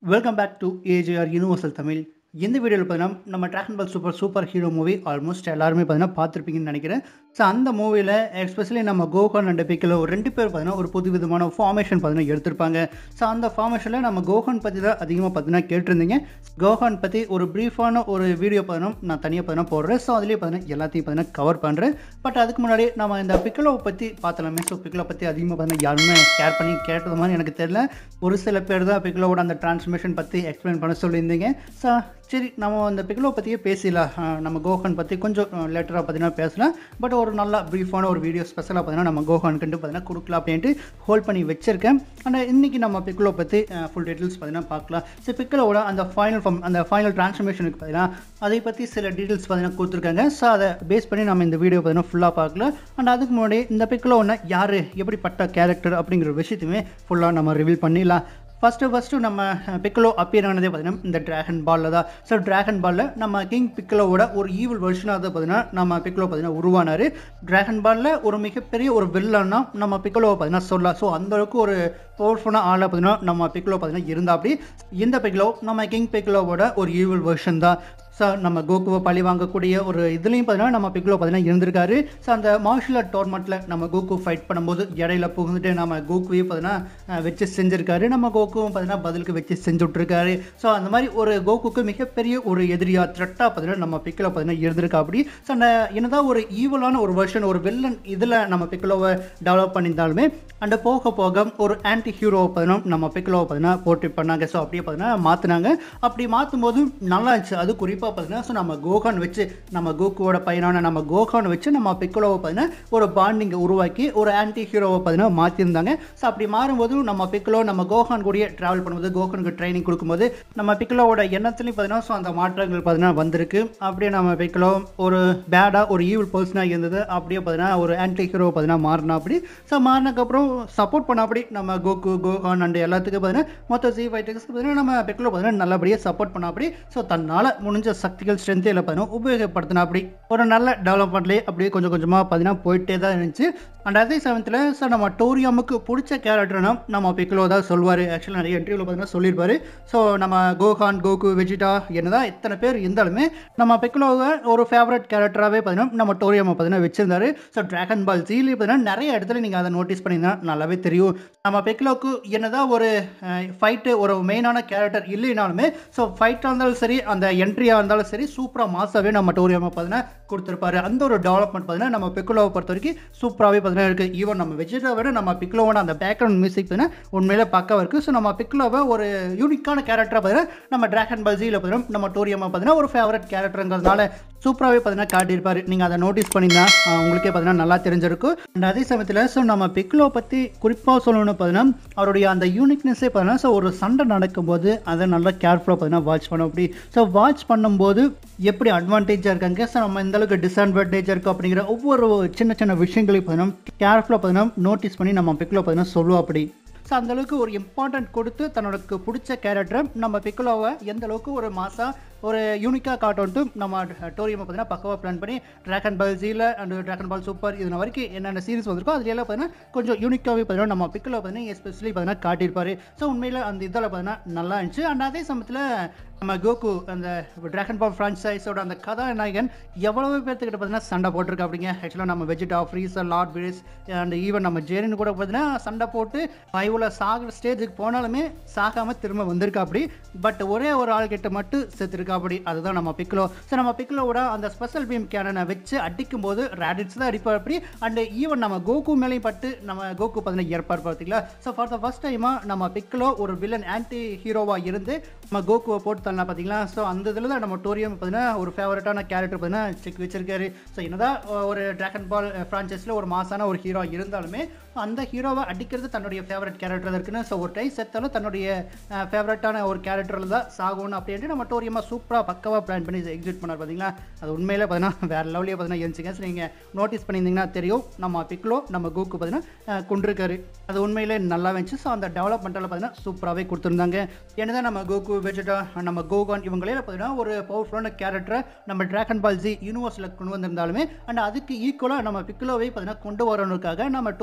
welcome back to AJR universal Tamil இந்த வீடியோவில் பார்த்தீங்கன்னா நம்ம Dragon Ball Super Super Hero movie almost எல்லாருமே பார்த்தீங்கன்னா பார்த்துருப்பீங்கன்னு நினைக்கிறேன் ஸோ அந்த மூவியில் எஸ்பெஷலி நம்ம கோகான் அண்ட் பிக்கில் ஒரு ரெண்டு பேர் பார்த்தீங்கன்னா ஒரு புது விதமான ஃபார்மேஷன் பார்த்தீங்கன்னா எடுத்திருப்பாங்க ஸோ அந்த ஃபார்மேஷனில் நம்ம கோகான் பற்றி தான் அதிகமாக பார்த்தீங்கன்னா கேட்டிருந்தீங்க கோகான் பற்றி ஒரு ப்ரீஃபான ஒரு வீடியோ பார்த்தீங்கன்னா நான் தனியாக பார்த்தீங்கன்னா போடுறேன் ஸோ அதுலேயே பார்த்தீங்கன்னா எல்லாத்தையும் பார்த்தீங்கன்னா கவர் பண்ணுறேன் பட் அதுக்கு முன்னாடி நம்ம இந்த பிக்கலோவை பற்றி பார்த்தலாமே ஸோ பிக்கலோ பற்றி அதிகமாக பார்த்தீங்கன்னா யாருமே கேர் பண்ணி கேட்டது மாதிரி எனக்கு தெரியல ஒரு சில பேர் தான் பிக்கலோவோட அந்த டிரான்ஸ்மிஷன் பற்றி எக்ஸ்பிளைன் பண்ண சொல்லியிருந்தீங்க ஸோ சரி நம்ம அந்த பிக்கலோ பற்றியே பேசலாம் அஹ் நம்ம கோஹான் பற்றி கொஞ்சம் லேட்டராக பார்த்தீங்கன்னா பேசலாம் பட் ஒரு நல்ல ப்ரீஃபான ஒரு வீடியோ ஸ்பெஷலாக பார்த்தீங்கன்னா நம்ம கோஹான்கிட்ட பார்த்தீங்கன்னா கொடுக்கலாம் அப்படின்ட்டு ஹோல்ட் பண்ணி வச்சிருக்கேன் அண்ட் இன்றைக்கி நம்ம பிக்கலோ பற்றி ஃபுல் டீட்டெயில்ஸ் பார்த்தீங்கன்னா பார்க்கலாம் ஸோ பிக்கலோட அந்த ஃபைனல் ஃபார்ம் அந்த ஃபைனல் டிரான்ஸ்ஃபர்மேஷனுக்கு பார்த்தீங்கன்னா அதை பற்றி சில டீட்டெயில்ஸ் பார்த்தீங்கன்னா கொடுத்துருக்காங்க ஸோ அதை பேஸ் பண்ணி நம்ம இந்த வீடியோ பார்த்தீங்கன்னா ஃபுல்லாக பார்க்கலாம் அண்ட் அதுக்கு முன்னாடி இந்த பிக்கலோன்னா யார் எப்படிப்பட்ட கேரக்டர் அப்படிங்கிற விஷயத்தையுமே ஃபுல்லாக நம்ம ரிவீல் பண்ணிடலாம் ஃபஸ்ட்டு ஃபஸ்ட்டு நம்ம பிக்கலோ அப்பியர் ஆனதே பார்த்தீங்கன்னா இந்த ட்ராகன் பாலில் தான் ஸோ ட்ராகன் பாலில் நம்ம கிங் பிக்கலோவோட ஒரு ஈவில் வெர்ஷனாக தான் பார்த்தீங்கன்னா நம்ம பிக்கலோ பார்த்தீங்கன்னா உருவானார் ட்ராகன் பாலில் ஒரு மிகப்பெரிய ஒரு வில்லன்னா நம்ம பிக்கலோவை பார்த்தீங்கன்னா சொல்லலாம் ஸோ அந்தளவுக்கு ஒரு பவர்ஃபுல்லான ஆளாக பார்த்தீங்கன்னா நம்ம பிக்கலோ பார்த்தீங்கன்னா இருந்தா அப்படி இந்த பிக்கலோ நம்ம கிங் பிக்கலோவோட ஒரு ஈவில் வெர்ஷன் தான் ஸோ நம்ம கோகுவை பழி வாங்கக்கூடிய ஒரு இதுலேயும் பார்த்தீங்கன்னா நம்ம பிக்லோ பார்த்தீங்கன்னா இருந்திருக்காரு ஸோ அந்த மார்ஷல் ஆர்ட் டோர்னமெண்ட்டில் நம்ம கோகு ஃபைட் பண்ணும்போது இடையில புகுந்துட்டு நம்ம கோகுவையும் பார்த்தீங்கன்னா வச்சு செஞ்சுருக்காரு நம்ம கோகுவும் பார்த்தீங்கன்னா பதிலுக்கு வச்சு செஞ்சு விட்ருக்காரு ஸோ அந்த மாதிரி ஒரு கோகுக்கு மிகப்பெரிய ஒரு எதிரியா த்ரெட்டாக பார்த்தீங்கன்னா நம்ம பிக்கிலோ பார்த்தீங்கன்னா இருந்திருக்கா அப்படி ஸோ அந்த என்னதான் ஒரு ஈவலான ஒரு வெர்ஷன் ஒரு வில்லன் இதில் நம்ம பிக்கிலோவை டெவலப் பண்ணியிருந்தாலுமே அந்த போக போக ஒரு ஆன்டி ஹீரோவை பார்த்தீங்கன்னா நம்ம பிக்கிலோவை பார்த்தீங்கன்னா போட்டி பண்ணாங்க ஸோ அப்படியே பார்த்தீங்கன்னா மாற்றினாங்க அப்படி மாற்றும் போது நல்லா இருந்துச்சு அது குறிப்பாக பார்த்தீங்கன்னா ஸோ நம்ம கோகான் வச்சு நம்ம கோகுவோட பையனான நம்ம கோகான் வச்சு நம்ம பிக்கலோவை பார்த்தீங்கன்னா ஒரு பாண்டிங்கை உருவாக்கி ஒரு ஆன்டி ஹீரோவை பார்த்தீங்கன்னா மாற்றிருந்தாங்க ஸோ அப்படி மாறும்போது நம்ம பிக்கலோ நம்ம கோகான் கூடயே ட்ராவல் பண்ணும்போது கோகானுக்கு ட்ரைனிங் கொடுக்கும்போது நம்ம பிக்கலோவோட எண்ணத்துலையும் பார்த்தீங்கன்னா ஸோ அந்த மாற்றங்கள் பார்த்தீங்கன்னா வந்திருக்கு அப்படியே நம்ம பிக்கலோ ஒரு பேடாக ஒரு ஈவில் பர்சனாக இருந்தது அப்படியே பார்த்தீங்கன்னா ஒரு ஆன்டி ஹீரோ பார்த்தீங்கன்னா மாறினா அப்படி ஸோ மாறினதுக்கப்புறம் சப்போர்ட் பண்ண அப்படி நம்ம கோகு கோகான் அண்ட் எல்லாத்துக்கும் பார்த்தீங்கன்னா மொத்த சி ஃபைட்டர்ஸ்க்கு பார்த்தீங்கன்னா நம்ம பிக்கலோ பார்த்தீங்கன்னா நல்லபடியாக சப்போர்ட் பண்ண அப்படி ஸோ தன்னால் முடிஞ்ச சக்திகள் ஸ்ட்ரென்த்தே இல்லை பார்த்தீங்கன்னா உபயோகப்படுத்தினா அப்படி ஒரு நல்ல டெவலப்மெண்ட்லேயே அப்படியே கொஞ்சம் கொஞ்சமாக பார்த்தீங்கன்னா போயிட்டே தான் இருந்துச்சு அண்ட் அதே சமயத்தில் சார் நம்ம டோரியாமுக்கு பிடிச்ச கேரக்டர்னா நம்ம பிக்கலோ தான் சொல்வார் ஆக்சுவலாக நிறைய இன்டர்வியூவில் பார்த்தீங்கன்னா சொல்லியிருப்பாரு ஸோ நம்ம கோகான் கோகு வெஜிடா என்னதான் எத்தனை பேர் இருந்தாலுமே நம்ம பிக்கலோவை ஒரு ஃபேவரட் கேரக்டராகவே பார்த்தீங்கன்னா நம்ம டோரியாமை பார்த்தீங்கன்னா வச்சிருந்தாரு ஸோ ட்ராகன் பால் ஜீலி பார்த்தீங்கன்னா நிறைய இடத்துல நீங்கள் அதை நோட்டீஸ் பண்ணிங்கன்னா நல்லாவே தெரியும் நம்ம பிக்கலோக்கு என்னதான் ஒரு ஃபைட்டு ஒரு மெயினான கேரக்டர் இல்லைனாலுமே ஸோ ஃபைட்டாக இருந்தாலும் சரி அந்த என்ட்ரியாக இருந்தாலும் சரி சூப்பராக மாசாவே நம்ம டோரியாமை பார்த்தீங்கன்னா கொடுத்துருப்பாரு அந்த ஒரு டெவலப்மெண்ட் பார்த்தீங்கன்னா நம்ம பிக்கலோவை பொறுத்த வரைக்கும் சூப்பராகவே பார்த்தீங்கன்னா இருக்குது ஈவன் நம்ம வெஜிடா விட நம்ம பிக்லோவோட அந்த பேக்ரவுண்ட் மியூசிக் பார்த்தீங்கன்னா உண்மையிலே பக்கம் இருக்குது ஸோ நம்ம பிக்லோவை ஒரு யூனிக்கான கேரக்டராக பார்த்தீங்கன்னா நம்ம ட்ராகன் பல்ஜியில் பார்த்தீங்கன்னா நம்ம டோரியம்மா பார்த்தீங்கன்னா ஒரு ஃபேவரட் கேரக்டருங்கிறதுனால சூப்பராகவே பார்த்தீங்கன்னா காட்டியிருப்பார் நீங்கள் அதை நோட்டீஸ் பண்ணிங்கன்னா உங்களுக்கே பார்த்தீங்கன்னா நல்லா தெரிஞ்சிருக்கும் அண்ட் அதே சமயத்தில் ஸோ நம்ம பிக்லோ பற்றி குறிப்பாக சொல்லணும்னு பார்த்தீங்கன்னா அவருடைய அந்த யூனிக்னஸே பார்த்தீங்கன்னா ஸோ ஒரு சண்டை நடக்கும்போது அதை நல்லா கேர்ஃபுல்லாக பார்த்தீங்கன்னா வாட்ச் பண்ண அப்படி ஸோ வாட்ச் பண்ணும்போது எப்படி அட்வான்டேஜாக இருக்காங்க ஸோ நம்ம இந்த அளவுக்கு டிஸ்அட்வான்டேஜாக இருக்கும் அப்படிங்கிற ஒவ்வொரு சின்ன சின்ன விஷயங்களையும் பார்த்தீங்கன்னா கேர்ஃபுல்லாக பார்த்தீங்கன்னா நோட்டீஸ் பண்ணி நம்ம பிக்கில் பார்த்தீங்கன்னா சொல்லுவோம் அப்படி ஸோ அந்தளவுக்கு ஒரு இம்பார்ட்டன்ட் கொடுத்து தன்னோட பிடிச்ச கேரக்டரை நம்ம பிக்கலோவை எந்த அளவுக்கு ஒரு மாதம் ஒரு யூனிக்காக காட்டோன்ட்டு நம்ம டோரியம் பார்த்தீங்கன்னா பக்கவாக பிளான் பண்ணி ட்ராகன் பால் ஜீல அண்ட் ட்ராகன் பால் சூப்பர் இதுன வரைக்கும் என்னென்ன சீரிஸ் வந்திருக்கோ அதுல எல்லாம் பார்த்தீங்கன்னா கொஞ்சம் யூனிக்காகவே பார்த்தீங்கன்னா நம்ம பிக்கில் பார்த்தீங்கன்னா எஸ்பெஷலி பார்த்தீங்கன்னா காட்டியிருப்பாரு ஸோ உண்மையில் அந்த இதில் பார்த்தீங்கன்னா நல்லா இருந்துச்சு அண்ட் அதே சமயத்தில் நம்ம கோகு அந்த ட்ராகன் பால் ஃப்ரான்ச்சைஸோட அந்த கதாநாயகன் எவ்வளவு பேர்த்துக்கிட்ட பார்த்தீங்கன்னா சண்டை போட்டிருக்கா அப்படிங்க ஆக்சுவலாக நம்ம Vegeta Frieza Lord Beerus and even நம்ம ஜெரின் கூட பார்த்தீங்கன்னா சண்டை போட்டு ஃபைவ்ல சாகிற ஸ்டேஜுக்கு போனாலுமே சாகாமல் திரும்ப வந்திருக்கா அப்படி பட் ஒரே ஒரு ஆள் கிட்ட மட்டும் செத்துருக்கா அப்படி அதுதான் நம்ம பிக்லோ ஸோ நம்ம பிக்லோவோட அந்த ஸ்பெஷல் பீம் கேனனை வச்சு அடிக்கும் போது ரேடிட்ஸ் தான் அடிப்பார் அப்படி அண்ட் ஈவன் நம்ம கோகு மேலேயும் பட்டு நம்ம கோகு பார்த்தீங்கன்னா இறப்பார் பார்த்தீங்களா ஸோ ஃபார் த ஃபஸ்ட் டைமாக நம்ம பிக்லோ ஒரு வில்லன் ஆன்டி ஹீரோவாக இருந்து நம்ம கோகுவை போட்டு தரலாம் பார்த்தீங்களா ஸோ அந்த இதில் தான் நம்ம டோரியம் பார்த்தீங்கன்னா ஒரு ஃபேவரட்டான கேரக்டர் பார்த்தீங்கன்னா செக் வச்சிருக்காரு ஸோ என்னதான் ஒரு ட்ராகன் பால் ஃப்ரான்ச்சைஸில் ஒரு மாசான ஒரு ஹீரோ இருந்தாலுமே அந்த ஹீரோவை அடிக்கிறது தன்னுடைய ஃபேவரட் கேரக்டர் இருக்குன்னு ஸோ ஒரு டைம் செத்தாலும் தன்னுடைய ஃபேவரட்டான ஒரு கேரக்டரில் தான் சாகணும் அப்படின்ட்டு நம்ம டோரியமாக சூப்பராக பக்கவாக பிளான் பண்ணி எக்ஸிட் பண்ணார் பார்த்தீங்களா அது உண்மையிலே பார்த்தீங்கன்னா வேறு லெவலியே பார்த்தீங்கன்னா இருந்துச்சுங்க ஸோ நீங்கள் நோட்டீஸ் பண்ணியிருந்தீங்கன்னா தெரியும் நம்ம பிக்லோ நம்ம கோக்கு பார்த்தீங்கன்னா கொண்டிருக்காரு அது உண்மையிலே நல்லா இருந்துச்சு ஸோ அந்த டெவலப்மெண்ட்டில் பார்த்தீங்கன்னா சூப்பராகவே கொடுத்துருந்தாங்க என்னதான் நம்ம கோகு வெஜிடா நம்ம கோகான் இவங்களே பார்த்தீங்கன்னா ஒரு பவர்ஃபுல்லான கேரக்டரை நம்ம ட்ராகன் பால் ஜி யூனிவர்ஸில் கொண்டு வந்திருந்தாலுமே அண்ட் அதுக்கு ஈக்குவலாக நம்ம பிக்லோவை பார்த்தீங்கன்னா கொண்டு வரணுக்காக நம்ம டோரியமாக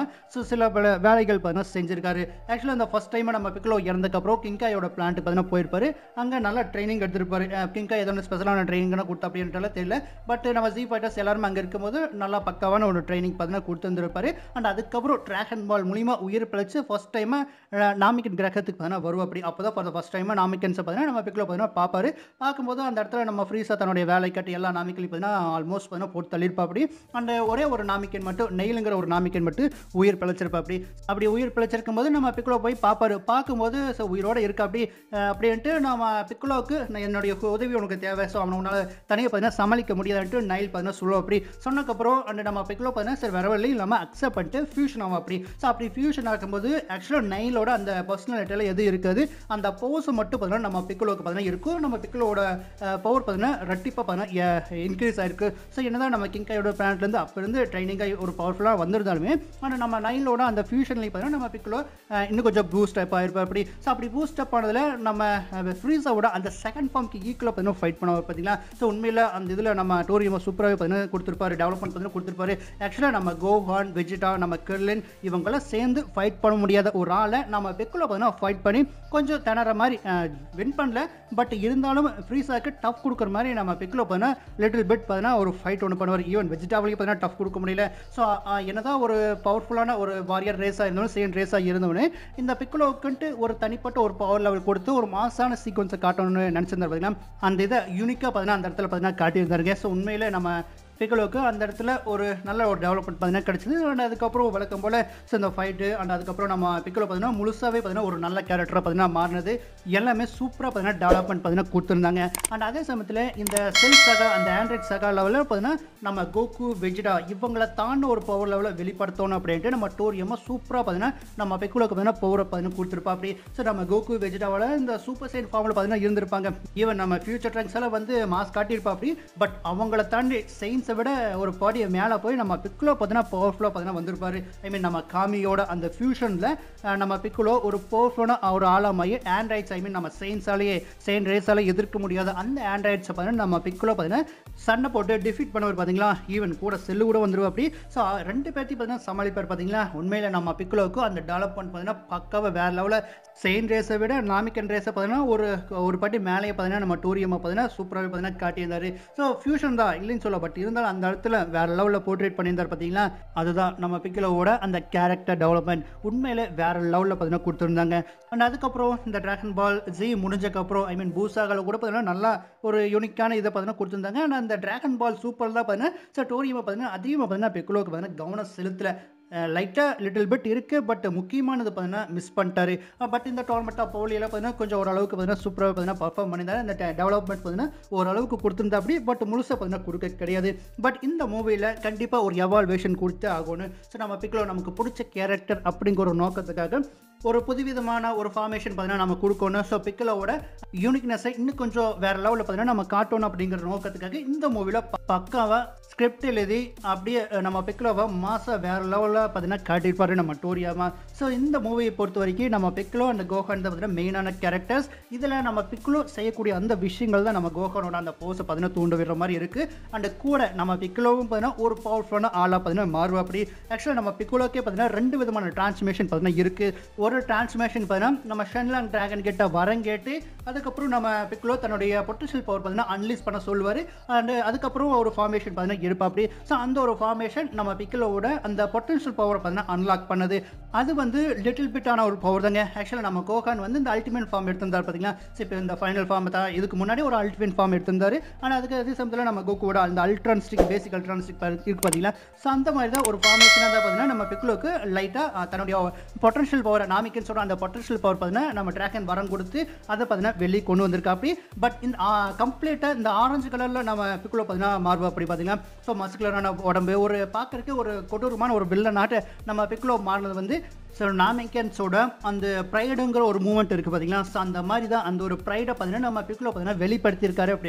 ஸோ சில பல வேலைகள் பார்த்தீங்கன்னா செஞ்சிருக்காரு ஆக்சுவலாக அந்த ஃபஸ்ட் டைம் நம்ம பிக்லோ இறந்ததுக்கப்புறம் கிங்காயோட பிளான்ட்டு பார்த்தீங்கன்னா போயிருப்பாரு அங்கே நல்லா ட்ரைனிங் எடுத்திருப்பாரு கிங்கா ஏதோ ஒன்று ஸ்பெஷலான ட்ரைனிங்னா கொடுத்தா அப்படின்றால தெரியல பட் நம்ம ஜி ஃபைட்டர்ஸ் எல்லாரும் அங்கே இருக்கும்போது நல்லா பக்காவான ஒரு ட்ரைனிங் பார்த்தீங்கன்னா கொடுத்துருந்துருப்பாரு அண்ட் அதுக்கப்புறம் ட்ராகன் பால் மூலிமா உயிர் பிழைச்சு ஃபர்ஸ்ட் டைமாக நாமிக்கன் கிரகத்துக்கு பார்த்தீங்கன்னா வரும் அப்படி அப்போ தான் ஃபார் ஃபஸ்ட் டைமாக நாமிக்கன்ஸை பார்த்தீங்கன்னா நம்ம பிக்கில் பார்த்தீங்கன்னா பார்ப்பாரு பார்க்கும்போது அந்த இடத்துல நம்ம ஃப்ரீஸாக தன்னுடைய வேலை கட்டி எல்லா நாமிக்கலையும் பார்த்தீங்கன்னா ஆல்மோஸ்ட் பார்த்தீங்கன்னா போட்டு தள்ளியிருப்பா அப்படி அந்த ஒரே ஒரு நாமிக்கன் மட்டும் நெயிலுங்கிற ஒரு நாமிக்கன் மட்டும் உயிர் பிழைச்சிருப்பா அப்படி அப்படி உயிர் பிழைச்சிருக்கும் போது நம்ம பிக்குலோ போய் பார்ப்பாரு பார்க்கும்போது ஸோ உயிரோட இருக்கா அப்படி அஹ், அப்படின்ட்டு நம்ம பிக்குலோவுக்கு நான் என்னுடைய உதவி உனக்கு தேவை ஸோ அவனால் தனியாக பார்த்தீங்கன்னா சமாளிக்க முடியாதுன்ட்டு நைல் பார்த்தீங்கன்னா சொல்லுவோம் அப்படி சொன்னதுக்கப்புறம் அந்த நம்ம பிக்குலோ பார்த்தீங்கன்னா சரி வர வழி இல்லாமல் அக்செப்ட் பண்ணிட்டு ஃபியூஷன் ஆகும் அப்படி ஸோ அப்படி ஃபியூஷன் ஆகும்போது ஆக்சுவலாக நைலோட அந்த பர்சனாலிட்டியில் எது இருக்காது அந்த பவர்ஸ் மட்டும் பார்த்தீங்கன்னா நம்ம பிக்குலோக்கு பார்த்தீங்கன்னா இருக்கும் நம்ம பிக்குலோட பவர் பார்த்தீங்கன்னா ரெட்டிப்பாக பார்த்தீங்கன்னா இன்க்ரீஸ் ஆயிருக்கு ஸோ என்னதான் நம்ம கிங்காயோட பிளான்ட்லேருந்து அப்போ இருந்து ட்ரைனிங்காக ஒரு பவர்ஃபுல்லாக வந்திருந்தாலுமே ஆனால் நம்ம நைலோட அந்த ஃபியூஷன்லேயும் பார்த்தீங்கன்னா நம்ம பிக்குலோ இன்னும் கொஞ்சம் பூஸ்ட் அப் ஆயிருப்பா அப்படி ஸோ அப்படி பூஸ்ட் அப் ஆனதில் நம்ம ஃப்ரீஸாவோட அந்த செகண்ட் ஃபார்ம்க்கு ஈக்குவலாக பார்த்தீங்கன்னா ஃபைட் பண்ணுவார் பார்த்தீங்களா ஸோ உண்மையில் அந்த இதில் நம்ம டோரியமாக சூப்பராகவே பார்த்தீங்கன்னா கொடுத்துருப்பாரு டெவலப்மெண்ட் பார்த்தீங்கன்னா கொடுத்துருப்பாரு ஆக்சுவலாக நம்ம கோஹான் வெஜிடா நம்ம கெர்லின் இவங்கெல்லாம் சேர்ந்து ஃபைட் பண்ண முடியாத ஒரு ஆளை நம்ம பெக்குள்ள பார்த்தீங்கன்னா ஃபைட் பண்ணி கொஞ்சம் திணற மாதிரி வின் பண்ணல பட் இருந்தாலும் ஃப்ரீஸாக்கு டஃப் கொடுக்குற மாதிரி நம்ம பெக்கில் பார்த்தீங்கன்னா லிட்டில் பிட் பார்த்தீங்கன்னா ஒரு ஃபைட் ஒன்று பண்ணுவார் ஈவன் வெஜிடாபிளுக்கு பார்த்தீங்கன்னா டஃப் கொடுக்க முடியல ஸோ என்னதான் ஒரு பவர்ஃபுல்லான ஒரு வாரியர் ரேஸாக இருந்தாலும் சேம் ரேஸாக இருந்தவனே இந்த பிக்குலோக்குன்ட்டு ஒரு தனிப்பட்ட ஒரு பவர் லெவல் கொடுத்து ஒரு மாசான சீக்வன்ஸை காட்டணும்னு நினச்சிருந்தார் பார்த்தீங்கன்னா அந்த இதை யூனிக்காக பார்த்தீங்கன்னா அந்த இடத்துல பார்த்தீங்கன்னா காட்டியிருந்தாருங்க ஸோ உண்மையிலே நம்ம பிக்கலோக்கு அந்த இடத்துல ஒரு நல்ல ஒரு டெவலப்மெண்ட் பார்த்தீங்கன்னா கிடச்சிது அண்ட் அதுக்கப்புறம் வழக்கம் போல் ஸோ இந்த ஃபைட்டு அண்ட் அதுக்கப்புறம் நம்ம பிக்கலோ பார்த்தீங்கன்னா முழுசாகவே பார்த்தீங்கன்னா ஒரு நல்ல கேரக்டராக பார்த்தீங்கன்னா மாறினது எல்லாமே சூப்பராக பார்த்தீங்கன்னா டெவலப்மெண்ட் பார்த்தீங்கன்னா கொடுத்துருந்தாங்க அண்ட் அதே சமயத்தில் இந்த செல் சகா அந்த ஆண்ட்ராய்ட் சகா லெவலில் பார்த்தீங்கன்னா நம்ம கோகு வெஜிடா இவங்களை தாண்ட ஒரு பவர் லெவலில் வெளிப்படுத்தணும் அப்படின்ட்டு நம்ம டோரியமாக சூப்பராக பார்த்தீங்கன்னா நம்ம பெக்குலோக்கு பார்த்தீங்கன்னா பவரை பார்த்தீங்கன்னா கொடுத்துருப்பா அப்படி ஸோ நம்ம கோகு வெஜிடாவோட இந்த சூப்பர் சைன் ஃபார்மில் பார்த்தீங்கன்னா இருந்திருப்பாங்க ஈவன் நம்ம ஃபியூச்சர் ட்ராக்ஸ் எல்லாம் வந்து மாஸ் காட்டியிருப்பா அப்படி பட் அவங்கள தாண்டி சயின்ஸை விட ஒரு பாடியை மேலே போய் நம்ம பிக்குலோ பார்த்தீங்கன்னா பவர்ஃபுல்லாக பார்த்தீங்கன்னா வந்திருப்பாரு ஐ மீன் நம்ம காமியோட அந்த ஃபியூஷனில் நம்ம பிக்குலோ ஒரு பவர்ஃபுல்லான ஒரு ஆழமாயி ஆண்ட்ராய்ட்ஸ் ஐ மீன் நம்ம சயின்ஸாலேயே செயின் ரேஸாலே எதிர்க்க முடியாத அந்த ஆண்ட்ராய்ட்ஸை பார்த்தீங்கன்னா நம்ம பிக்குலோ பார்த்தீங்கன்னா சண்டை போட்டு டிஃபீட் பண்ணுவார் பார்த்தீங்களா ஈவன் கூட செல்லு கூட வந்துருவா அப்படி ஸோ ரெண்டு பேர்த்தையும் பார்த்தீங்கன்னா சமாளிப்பார் பார்த்தீங்களா உண்மையில் நம்ம பிக்குலோவுக்கு அந்த டெவலப்மெண்ட் பார்த்தீங்கன்னா பக்காவை வேறு லெவலில் செயின் ரேஸை விட நாமிக்கன் ரேஸை பார்த்தீங்கன்னா ஒரு ஒரு பாட்டி மேலேயே பார்த்தீங்கன்னா நம்ம டூரியமாக பார்த்தீங்கன்னா சூப்பராகவே பார்த்தீங்கன்னா காட்டியிருந்தார் ஸோ ஃபியூஷன் தான் இல்லைன்னு சொல்ல பட் இருந்தாலும் அந்த இடத்துல வேற லெவலில் போர்ட்ரேட் பண்ணியிருந்தார் பார்த்தீங்களா அதுதான் நம்ம பிக்கிலோவோட அந்த கேரக்டர் டெவலப்மெண்ட் உண்மையிலே வேற லெவலில் பார்த்தீங்கன்னா கொடுத்துருந்தாங்க அண்ட் அதுக்கப்புறம் இந்த டிராகன் பால் ஜி முடிஞ்சக்கப்புறம் ஐ மீன் பூசாகளை கூட பார்த்தீங்கன்னா நல்லா ஒரு யூனிக்கான இதை பார்த்தீங்கன்னா கொடுத்துருந்தாங்க ஆனால் அந்த டிராகன் பால் சூப்பர் தான் பார்த்தீங்கன்னா ஸோ டோரியமாக பார்த்தீங்கன்னா அதிகமாக பார்த்தீங்கன்னா பிக்குலோக்கு பார்த்தீங்கன்னா கவனம் செலுத்தல லைட்டாக லிட்டில் பிட் இருக்குது பட் முக்கியமானது பார்த்தீங்கன்னா மிஸ் பண்ணிட்டாரு பட் இந்த டோர்னமெண்ட் ஆஃப் போலியெல்லாம் பார்த்தீங்கன்னா கொஞ்சம் ஓரளவுக்கு பார்த்தீங்கன்னா சூப்பராக பார்த்தீங்கன்னா பர்ஃபார்ம் பண்ணியிருந்தாரு அந்த டெவலப்மெண்ட் பார்த்தீங்கன்னா ஓரளவுக்கு கொடுத்துருந்தா அப்படி பட் முழுசாக பார்த்தீங்கன்னா கொடுக்க கிடையாது பட் இந்த மூவியில் கண்டிப்பாக ஒரு எவால்வேஷன் கொடுத்து ஆகணும் ஸோ நம்ம பிக்கில் நமக்கு பிடிச்ச கேரக்டர் அப்படிங்கிற ஒரு நோக்கத்துக்காக ஒரு புதுவிதமான ஒரு ஃபார்மேஷன் பார்த்தீங்கன்னா நம்ம கொடுக்கணும் ஸோ பிக்கிலோட யூனிக்னஸை இன்னும் கொஞ்சம் வேற லெவலில் பார்த்தீங்கன்னா நம்ம காட்டணும் அப்படிங்கிற நோக்கத்துக்காக இந்த மூவியில் பக்காவாக ஸ்கிரிப்ட் எழுதி அப்படியே அஹ், நம்ம பிக்லோவை மாதம் வேற லெவலில் பார்த்தீங்கன்னா காட்டியிருப்பாரு நம்ம டோரியாமா ஸோ இந்த மூவியை பொறுத்த வரைக்கும் நம்ம பிக்லோ அந்த கோகான் தான் பார்த்தீங்கன்னா மெயினான கேரக்டர்ஸ் இதில் நம்ம பிக்லோ செய்யக்கூடிய அந்த விஷயங்கள் தான் நம்ம கோகானோட அந்த போஸை பார்த்தீங்கன்னா தூண்டு விடுற மாதிரி இருக்குது அண்ட் கூட நம்ம பிக்லோவும் பார்த்தீங்கன்னா ஒரு பவர்ஃபுல்லான ஆளாக பார்த்தீங்கன்னா மாறுவா அப்படி ஆக்சுவலாக நம்ம பிக்குலோக்கே பார்த்தீங்கன்னா ரெண்டு விதமான டிரான்ஸ்மேஷன் பார்த்தீங்கன்னா இருக்குது ஒரு டிரான்ஸ்மேஷன் பார்த்தீங்கன்னா நம்ம ஷென்லாங் டிராகன் கிட்ட வரம் கேட்டு அதுக்கப்புறம் நம்ம பிக்லோ தன்னுடைய பொட்டன்ஷியல் பவர் பார்த்தீங்கன்னா அன்லீஸ் பண்ண சொல்லுவார் அண்ட் அதுக்கப்புறம் ஒரு ஃபார்மேஷன் பார்த்தீங்கன்னா இருப்பா அப்படி ஸோ அந்த ஒரு ஃபார்மேஷன் நம்ம பிக்கிலோவோட அந்த பொட்டன்ஷியல் பவரை பார்த்தீங்கன்னா அன்லாக் பண்ணது அது வந்து லிட்டில் பிட்டான ஒரு பவர் தாங்க ஆக்சுவலாக நம்ம கோகான் வந்து இந்த அல்டிமேட் ஃபார்ம் எடுத்திருந்தார் பார்த்தீங்களா ஸோ இப்போ இந்த ஃபைனல் ஃபார்ம் தான் இதுக்கு முன்னாடி ஒரு அல்டிமேட் ஃபார்ம் எடுத்திருந்தாரு ஆனால் அதுக்கு அதே சமயத்தில் நம்ம கோகுவோட அந்த அல்ட்ரான்ஸ்டிக் பேசிக் அல்ட்ரான்ஸ்டிக் இருக்கு பார்த்தீங்களா ஸோ அந்த மாதிரி தான் ஒரு ஃபார்மேஷனாக தான் பார்த்தீங்கன்னா நம்ம பிக்லோக்கு லைட்டாக தன்னுடைய பொட்டன்ஷியல் பவர் நாமிக்கன்ஸோட அந்த பொட்டன்ஷியல் பவர் பார்த்தீங்கன்னா நம்ம ட்ராகன் வரம் கொடுத்து அதை பார்த்தீங்கன்னா வெளியே கொண்டு வந்திருக்கா அப்படி பட் இந்த கம்ப்ளீட்டாக இந்த ஆரஞ்சு கலரில் நம்ம பிக்குள்ள பார்த்தீங்கன்னா மாறுவா அப்படி பார்த்தீங்கன்னா ஸோ மஸ்குலரான உடம்பு ஒரு பார்க்கறதுக்கு ஒரு கொடூரமான ஒரு வில்ல நாட்டை நம்ம பிக்குலோ மாறினது வந்து ஸோ நாமிக்கன்ஸோட அந்த ப்ரைடுங்கிற ஒரு மூமெண்ட் இருக்குது பார்த்தீங்களா ஸோ அந்த மாதிரி தான் அந்த ஒரு ப்ரைடை பார்த்தீங்கன்னா நம்ம பிக்குலோ பார்த்தீங்கன்னா வெளிப்படுத்தியிருக்காரு அப்படின்ட்டு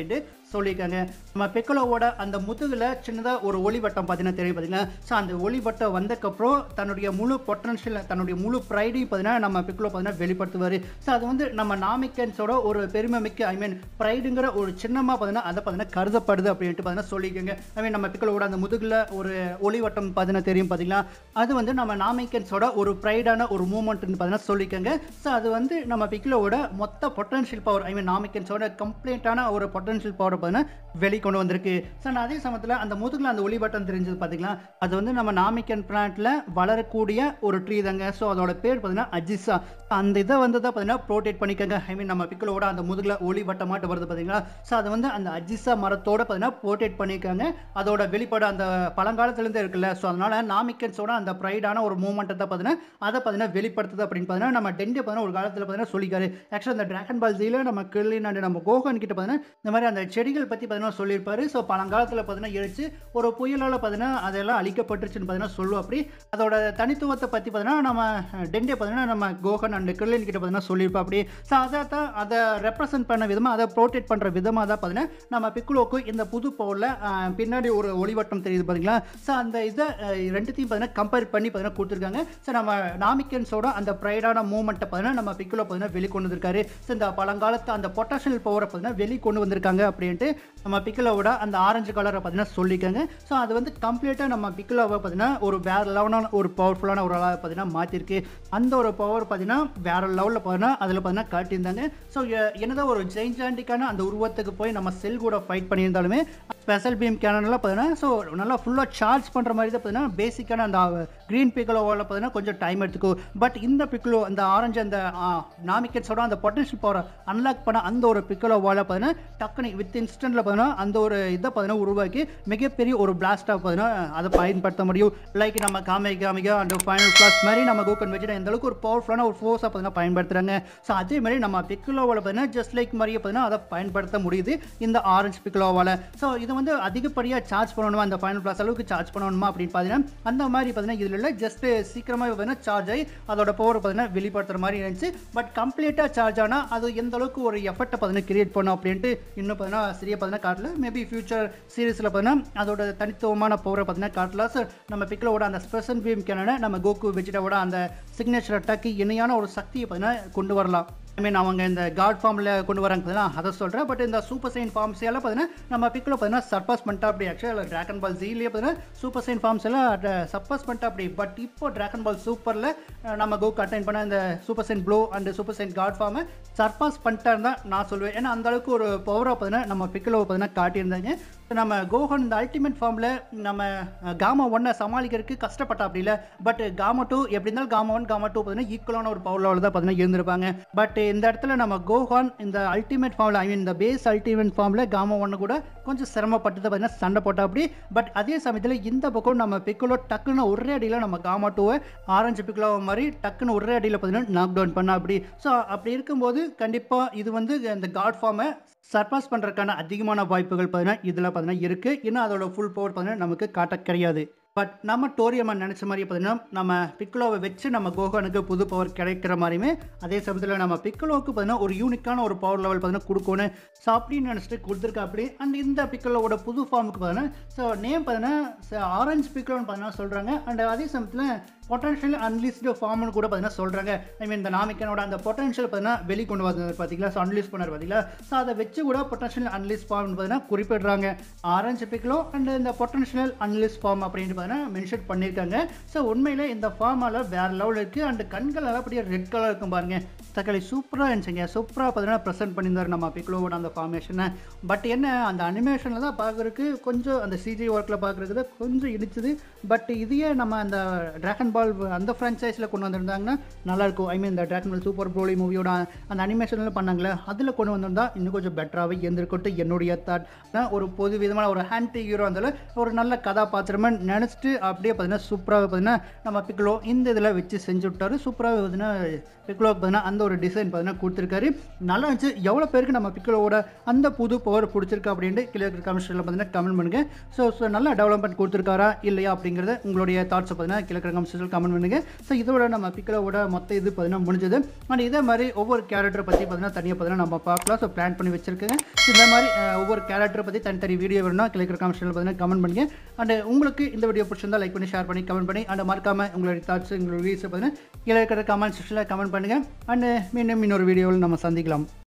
சொல்லியிருக்காங்க நம்ம பிக்கலோவோட அந்த முதுகில் சின்னதாக ஒரு ஒளிவட்டம் பார்த்தீங்கன்னா தெரியும் பார்த்தீங்கன்னா ஸோ அந்த ஒளிவட்டம் வந்ததுக்கப்புறம் தன்னுடைய முழு பொட்டன்ஷியல் தன்னுடைய முழு ப்ரைடையும் பார்த்தீங்கன்னா நம்ம பிக்கலோ பார்த்தீங்கன்னா வெளிப்படுத்துவார் ஸோ அது வந்து நம்ம நாமிக்கன்ஸோட ஒரு பெருமை மிக்க ஐ மீன் ப்ரைடுங்கிற ஒரு சின்னமாக பார்த்தீங்கன்னா அதை பார்த்தீங்கன்னா கருதப்படுது அப்படின்ட்டு பார்த்தீங்கன்னா சொல்லிக்கோங்க ஐ மீன் நம்ம பிக்கலோட அந்த முதுகில் ஒரு ஒளிவட்டம் பார்த்தீங்கன்னா தெரியும் பார்த்தீங்களா அது வந்து நம்ம நாமிக்கன்ஸோட ஒரு ப்ரைடான ஒரு மூமெண்ட்னு பார்த்தீங்கன்னா சொல்லிக்கோங்க ஸோ அது வந்து நம்ம பிக்கலோட மொத்த பொட்டன்ஷியல் பவர் ஐ மீன் நாமிக்கன்ஸோட கம்ப்ளீட்டான ஒரு பொட்டன்ஷியல் பவர் பார்த்தீங்கன்னா வெளிக்கொண்டு வந்திருக்கு ஸோ நான் அதே சமயத்தில் அந்த முதுகில் அந்த ஒளிவட்டம் தெரிஞ்சது பார்த்தீங்களா அது வந்து நம்ம நாமிக்கன் பிளான்ட்ல வளரக்கூடிய ஒரு ட்ரீ தாங்க ஸோ அதோட பேர் பார்த்தீங்கன்னா அஜிசா அந்த இதை வந்து தான் பார்த்தீங்கன்னா ப்ரோட்டேட் பண்ணிக்கோங்க ஐ மீன் நம்ம பிக்கலோட அந்த முதுகில் ஒளி வட்டமாட்டு வருது பார்த்தீங்களா ஸோ அது வந்து அந்த அஜிசா மரத்தோட பார்த்தீங்கன்னா ப்ரோட்டேட் பண்ணியிருக்காங்க அதோட வெளிப்பாடு அந்த பழங்காலத்துலேருந்து இருக்குல்ல ஸோ அதனால நாமிக்கன்ஸோட அந்த ப்ரைடான ஒரு மூமெண்ட்டை தான் பார்த்தீங்கன்னா அதை பார்த்தீங்கன்னா வெளிப்படுத்துது அப்படின்னு பார்த்தீங்கன்னா நம்ம டென்டே பார்த்தீங்கன்னா ஒரு காலத்தில் பார்த்தீங்கன்னா சொல்லிக்காரு ஆக்சுவலாக அந்த டிராகன் பால் ஜீல நம்ம கிளின் அண்ட் நம்ம கோகன் கிட்ட பார்த்தீங்கன்னா இந்த மாதிரி அந்த செடிகள் பற்றி பார்த்தீங்கன்னா சொல்லியிருப்பாரு ஸோ பழங்காலத்தில் பார்த்தீங்கன்னா எழுச்சு ஒரு புயலால் பார்த்தீங்கன்னா அதெல்லாம் அழிக்கப்பட்டுருச்சுன்னு பார்த்தீங்கன்னா சொல்லுவோம் அப்படி அதோட தனித்துவத்தை பற்றி பார்த்தீங்கன்னா நம்ம டென்டே பார்த்தீங்கன்னா நம்ம கோகன் அண்ட் கிர்லின் கிட்ட பார்த்தீங்கன்னா சொல்லியிருப்போம் அப்படி ஸோ அதை தான் அதை ரெப்ரசென்ட் பண்ண விதமாக அதை ப்ரோட்டேட் பண்ணுற விதமாக தான் பார்த்தீங்கன்னா நம்ம பிக்குலோக்கு இந்த புது பவுலில் பின்னாடி ஒரு ஒளிவட்டம் தெரியுது பார்த்தீங்களா ஸோ அந்த இதை அஹ், ரெண்டுத்தையும் பார்த்தீங்கன்னா கம்பேர் பண்ணி பார்த்தீங்கன்னா கொடுத்துருக்காங்க ஸோ நம்ம நாமிக்கன்ஸோட அந்த ப்ரைடான மூமெண்ட்டை பார்த்தீங்கன்னா நம்ம பிக்குலோ பார்த்தீங்கன்னா வெளிக்கொண்டு வந்திருக்காரு ஸோ இந்த பழங்காலத்து அந்த பொட்டன்ஷியல் பவரை பார்த்தீங்கன்னா வெளிக்கொண்டு வந்திருக்காங்க அப்படின்ட்டு நம்ம பிக்குலோவோட அந்த ஆரஞ்சு கலரை பார்த்தீங்கன்னா சொல்லியிருக்காங்க ஸோ அது வந்து கம்ப்ளீட்டாக நம்ம பிக்குலோவை பார்த்தீங்கன்னா ஒரு வேற லெவலான ஒரு பவர்ஃபுல்லான ஒரு ஆளாக பார்த்தீங்கன்னா மாற்றிருக்கு அந்த ஒரு பவர் பார்த்தீங்கன்னா வேற லெவலில் பார்த்தீங்கன்னா அதில் பார்த்தீங்கன்னா காட்டியிருந்தாங்க ஸோ என்னதான் ஒரு ஜெயின்ஜாண்டிக்கான அந்த உருவத்துக்கு போய் நம்ம செல் கூட ஃபைட் பண்ணியிருந்தாலுமே ஸ்பெஷல் பீம் கேனனில் பார்த்தீங்கன்னா ஸோ நல்லா ஃபுல்லாக சார்ஜ் பண்ணுற மாதிரி தான் பார்த்தீங்கன்னா பேசிக்கான அந்த க்ரீன் பிக்கலோவில் பார்த்தீங்கன்னா கொஞ்சம் டைம் எடுத்துக்கும் பட் இந்த பிக்கலோ அந்த ஆரஞ்சு அந்த நாமிக்கட்ஸோட அந்த பொட்டன்ஷியல் பவரை அன்லாக் பண்ண அந்த ஒரு பிக்கலோவால் பார்த்தீங்கன்னா டக்குனு வித் இன்ஸ்டன்ட்டில் பார்த்தீங்கன்னா அந்த ஒரு இதை பார்த்தீங்கன்னா உருவாக்கி மிகப்பெரிய ஒரு பிளாஸ்டாக பார்த்தீங்கன்னா அதை பயன்படுத்த முடியும் லைக் நம்ம காமை காமிகா அந்த ஃபைனல் கிளாஸ் மாதிரி நம்ம கோக்கன் வச்சுட்டு எந்த அளவுக்கு ஒரு பவர்ஃபுல்லான ஒரு ஃபோர்ஸாக பார்த்தீங்கன்னா பயன்படுத்துகிறாங்க ஸோ அதே மாதிரி நம்ம பிக்கலோவில் பார்த்தீங்கன்னா ஜஸ்ட் லைக் மாதிரியே பார்த்தீங்கன்னா அதை பயன்படுத்த முடியுது இந்த ஆரஞ்சு பிக்கலோவால் ஸோ இது வந்து அதிகப்படியாக சார்ஜ் பண்ணணுமா அந்த ஃபைனல் கிளாஸ் அளவுக்கு சார்ஜ் பண்ணணுமா அப்படின்னு பார்த்தீங்கன்னா அந்த மாதிரி பார்த்தீங்கன்னா இதில் இல்லை ஜஸ்ட் சீக்கிரமாக பார்த்தீங்கன்னா சார்ஜ் ஆகி அதோட பவர் பார்த்தீங்கன்னா வெளிப்படுத்துற மாதிரி இருந்துச்சு பட் கம்ப்ளீட்டாக சார்ஜ் ஆனால் அது எந்த அளவுக்கு ஒரு எஃபர்ட்டை பார்த்தீங்கன்னா கிரியேட் பண்ணும் அப்படின்ட்டு இன்னும் பார்த்தீங்கன்னா சரியாக பார்த்தீங்கன்னா காட்டல மேபி ஃபியூச்சர் சீரிஸில் பார்த்தீங்கன்னா அதோட தனித்துவமான பவரை பார்த்தீங்கன்னா காட்டலாம் சார் நம்ம பிக்கிலோட அந்த ஸ்பெஷல் பீம் கேனனை நம்ம கோகு வெஜிடாவோட அந்த சிக்னேச்சர் அட்டாக்கு இணையான ஒரு சக்தியை பார்த்தீங்கன்னா கொண்டு வரலாம் ஐ மீன் அவங்க இந்த காட் ஃபார்மில் கொண்டு வராங்க பார்த்தீங்கன்னா அதை சொல்கிறேன் பட் இந்த சூப்பர் சைன் ஃபார்ம்ஸ் எல்லாம் பார்த்தீங்கன்னா நம்ம பிக்கில் பார்த்தீங்கன்னா சர்பாஸ் பண்ணிட்டா அப்படி ஆக்சுவலாக ட்ராகன் பால் ஜீலேயே பார்த்தீங்கன்னா சூப்பர் சைன் ஃபார்ம்ஸ் எல்லாம் சர்பாஸ் பண்ணிட்டா அப்படி பட் இப்போ ட்ராகன் பால் சூப்பரில் நம்ம கோக்கு அட்டைன் பண்ண இந்த super Saiyan blue and super Saiyan god ஃபார்மை சர்பாஸ் பண்ணிட்டான்னு தான் நான் சொல்லுவேன் ஏன்னா அந்த அளவுக்கு ஒரு பவராக பார்த்தீங்கன்னா நம்ம பிக்கிலோ பார்த்தீங்கன்னா காட்டியிருந்தாங்க நம்ம கோஹன் இந்த அல்டிமேட் ஃபார்மில் நம்ம காமா ஒன்னை சமாளிக்கிறதுக்கு கஷ்டப்பட்டா அப்படி இல்லை பட் காமா டூ எப்படி இருந்தாலும் காமா ஒன் காமா டூ பார்த்தீங்கன்னா ஈக்குவலான ஒரு பவர் லெவலில் தான் பார்த்தீங்கன்னா இருந்திருப்பாங்க பட் இந்த இடத்துல நம்ம கோஹான் இந்த அல்டிமேட் ஃபார்மில் ஐ மீன் இந்த பேஸ் அல்டிமேட் ஃபார்மில் காமா ஒன்று கூட கொஞ்சம் சிரமப்பட்டு தான் பார்த்தீங்கன்னா சண்டை போட்டா அப்படி பட் அதே சமயத்தில் இந்த பக்கம் நம்ம பிக்குலோ டக்குன்னு ஒரே அடியில் நம்ம காமா டூவை ஆரஞ்சு பிக்குலோ மாதிரி டக்குன்னு ஒரே அடியில் பார்த்தீங்கன்னா நாக் டவுன் பண்ணா அப்படி ஸோ அப்படி இருக்கும்போது கண்டிப்பாக இது வந்து இந்த காட் ஃபார்மை சர்பாஸ் பண்ணுறதுக்கான அதிகமான வாய்ப்புகள் பார்த்தீங்கன்னா இதில் பார்த்தீங்கன்னா இருக்குது இன்னும் அதோட ஃபுல் பவர் பார்த்தீங்கன்னா நமக்கு காட்ட கிடையாது பட் நம்ம டோரியம்மன் நினச்ச மாதிரி பார்த்தீங்கன்னா நம்ம பிக்குலோவை வச்சு நம்ம கோகானுக்கு புது பவர் கிடைக்கிற மாதிரியுமே அதே சமயத்தில் நம்ம பிக்குலோவுக்கு பார்த்தீங்கன்னா ஒரு யூனிக்கான ஒரு பவர் லெவல் பார்த்தீங்கன்னா கொடுக்கணும் ஸோ அப்படின்னு நினச்சிட்டு கொடுத்துருக்கா அப்படி அண்ட் இந்த பிக்குலோவோட புது ஃபார்முக்கு பார்த்தீங்கன்னா ஸோ நேம் பார்த்தீங்கன்னா ஆரஞ்சு பிக்குலோன்னு பார்த்தீங்கன்னா சொல்கிறாங்க அண்ட் அதே சமயத்தில் பொட்டன்ஷியல் அன்லிஸ்டு ஃபார்ம்னு கூட பார்த்தீங்கன்னா சொல்கிறாங்க ஐ மீன் இந்த நாமிக்கனோட அந்த பொட்டன்ஷியல் பார்த்தீங்கன்னா வெளி கொண்டு வந்தது பார்த்தீங்களா ஸோ அன்லிஸ் பண்ணார் பார்த்தீங்களா ஸோ அதை வச்சு கூட பொட்டன்ஷியல் அன்லிஸ் ஃபார்ம் பார்த்தீங்கன்னா குறிப்பிடுறாங்க ஆரஞ்சு பிக்லோ அண்ட் இந்த பொட்டன்ஷியல் அன்லிஸ் ஃபார்ம் அப்படின்ட்டு பார்த்தீங்கன்னா மென்ஷன் பண்ணியிருக்காங்க ஸோ உண்மையில் இந்த ஃபார்மால் வேறு லெவல் இருக்குது அண்ட் கண்கள் எல்லாம் அப்படியே ரெட் கலர் இருக்கும் பாருங்க தக்காளி சூப்பராக இருந்துச்சுங்க சூப்பராக பார்த்தீங்கன்னா ப்ரெசென்ட் பண்ணியிருந்தார் நம்ம பிக்லோவோட அந்த ஃபார்மேஷனை பட் என்ன அந்த அனிமேஷனில் தான் பார்க்குறதுக்கு கொஞ்சம் அந்த சிஜி ஒர்க்கில் பார்க்குறதுக்கு தான் கொஞ்சம் இடிச்சுது பட் இதையே நம்ம அந்த ட்ராகன் பால் அந்த ஃப்ரான்ச்சைஸில் கொண்டு வந்திருந்தாங்கன்னா நல்லாயிருக்கும் ஐ மீன் இந்த ட்ராகன் பால் சூப்பர் ப்ரோலி மூவியோட அந்த அனிமேஷனில் பண்ணாங்களே அதில் கொண்டு வந்திருந்தா இன்னும் கொஞ்சம் பெட்டராகவே இருந்திருக்கட்டும் என்னுடைய தாட் ஒரு பொது விதமான ஒரு ஹேண்டி ஹீரோ இருந்தாலும் ஒரு நல்ல கதாபாத்திரமாக நினச்சிட்டு அப்படியே பார்த்தீங்கன்னா சூப்பராக பார்த்தீங்கன்னா நம்ம பிக்லோ இந்த இதில் வச்சு செஞ்சு விட்டாரு சூப்பராக பார்த்தீங்கன்னா பிக்லோக்கு பார்த்தீங்கன்னா அந்த ஒரு டிசைன் பார்த்தீங்கன்னா கொடுத்துருக்காரு நல்லா இருந்துச்சு எவ்வளோ பேருக்கு நம்ம பிக்லோவோட அந்த புது பவர் பிடிச்சிருக்கா அப்படின்ட்டு கீழே இருக்கிற கமெண்ட்ஸில் பார்த்தீங்கன்னா கமெண்ட் பண்ணுங்கள் ஸோ ஸோ நல்ல டெவலப்மெண்ட் கொடுத்துருக்காரா இல்லையா அப்படிங்கிறத உங்களுடைய தாட்ஸை பார்த்தீங்கன்னா கீழே இருக்கிற கமெண்ட்ஸில் கமெண்ட் பண்ணுங்கள் ஸோ இதோட நம்ம பிக்கலோட மொத்த இது பார்த்தீங்கன்னா முடிஞ்சது அண்ட் இதே மாதிரி ஒவ்வொரு கேரக்டரை பற்றி பார்த்தீங்கன்னா தனியாக பார்த்தீங்கன்னா நம்ம பார்க்கலாம் ஸோ பிளான் பண்ணி வச்சிருக்கேங்க ஸோ இந்த மாதிரி அஹ், ஒவ்வொரு கேரக்டரை பற்றி தனித்தனி வீடியோ வேணும்னா கிளிக்கிற காமெண்ட்ஸில் பார்த்தீங்கன்னா கமெண்ட் பண்ணுங்க அண்ட் உங்களுக்கு இந்த வீடியோ பிடிச்சிருந்தா லைக் பண்ணி ஷேர் பண்ணி கமெண்ட் பண்ணி அண்ட் மறக்காம உங்களுடைய தாட்ஸ் உங்களுடைய வீடியோஸை பார்த்தீங்கன்னா கீழே இருக்கிற கமெண்ட் செக்ஷனில் கமெண்ட் பண்ணுங்கள் அண்ட் மீண்டும் இன்னொரு வீடியோவில் நம்ம சந்திக்கலாம்